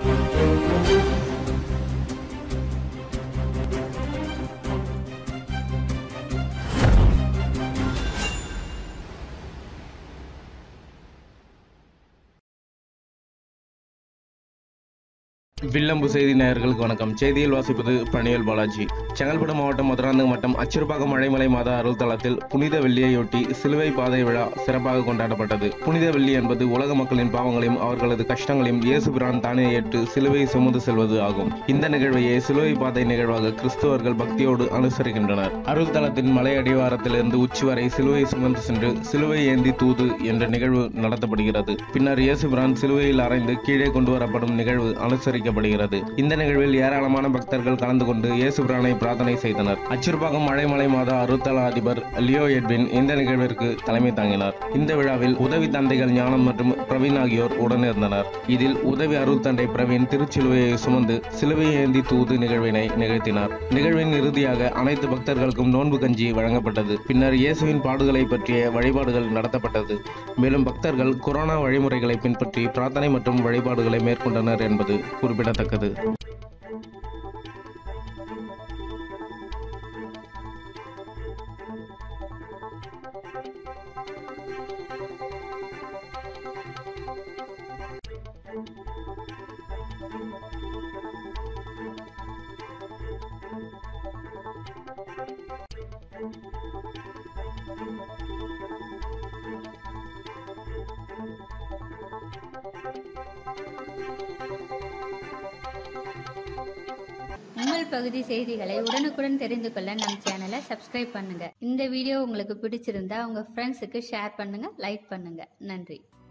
வில்லம்பு செய்தி நேயர்களுக்கு வணக்கம் செய்தியில் வாசிப்பது பணியல் பாலாஜி செங்கல்பட்டு மாவட்டம் மதுராந்தகம் வட்டம் அச்சிறுபாக்கம் மழைமலை மாதா அருள் தளத்தில் புனித வெள்ளியையொட்டி சிலுவை பாதை விழா சிறப்பாக கொண்டாடப்பட்டது புனித வெள்ளி என்பது உலக மக்களின் பாவங்களையும் அவர்களது கஷ்டங்களையும் இயேசு பிரான் தானே ஏற்று சிலுவை சுமந்து செல்வது ஆகும் இந்த நிகழ்வையே சிலுவை பாதை நிகழ்வாக கிறிஸ்தவர்கள் பக்தியோடு அனுசரிக்கின்றனர் அருள் தளத்தின் மலை அடிவாரத்திலிருந்து உச்சி வரை சிலுவை சுமந்து சென்று சிலுவை ஏந்தி தூது என்ற நிகழ்வு நடத்தப்படுகிறது பின்னர் இயேசு பிரான் சிலுவையில் அறைந்து கீழே கொண்டு வரப்படும் நிகழ்வு அனுசரிக்கப்படுகிறது இந்த நிகழ்வில் ஏராளமான பக்தர்கள் கலந்து கொண்டு இயேசு பிரானை பிரார்த்தனை செய்தனர் அச்சிறுபாக்கம் மழைமலை மாதா அருத்தல அதிபர் லியோ எட்வின் இந்த நிகழ்விற்கு தலைமை தாங்கினார் இந்த விழாவில் உதவி தந்தைகள் ஞானம் மற்றும் பிரவீன் ஆகியோர் உடனிருந்தனர் இதில் உதவி அருள் தந்தை பிரவீன் திருச்சிலுவையை சுமந்து சிலுவையை ஏந்தி தூது நிகழ்வினை நிகழ்த்தினார் நிகழ்வின் இறுதியாக அனைத்து பக்தர்களுக்கும் நோன்பு கஞ்சி வழங்கப்பட்டது பின்னர் இயேசுவின் பாடுகளை பற்றிய வழிபாடுகள் நடத்தப்பட்டது மேலும் பக்தர்கள் கொரோனா வழிமுறைகளை பின்பற்றி பிரார்த்தனை மற்றும் வழிபாடுகளை மேற்கொண்டனர் என்பது குறிப்பிடத்தக்கது உங்கள் பகுதி செய்திகளை உடனுக்குடன் தெரிந்து கொள்ள நம் சேனலை சப்ஸ்கிரைப் பண்ணுங்க இந்த வீடியோ உங்களுக்கு பிடிச்சிருந்தா உங்க ஃப்ரெண்ட்ஸுக்கு ஷேர் பண்ணுங்க லைக் பண்ணுங்க நன்றி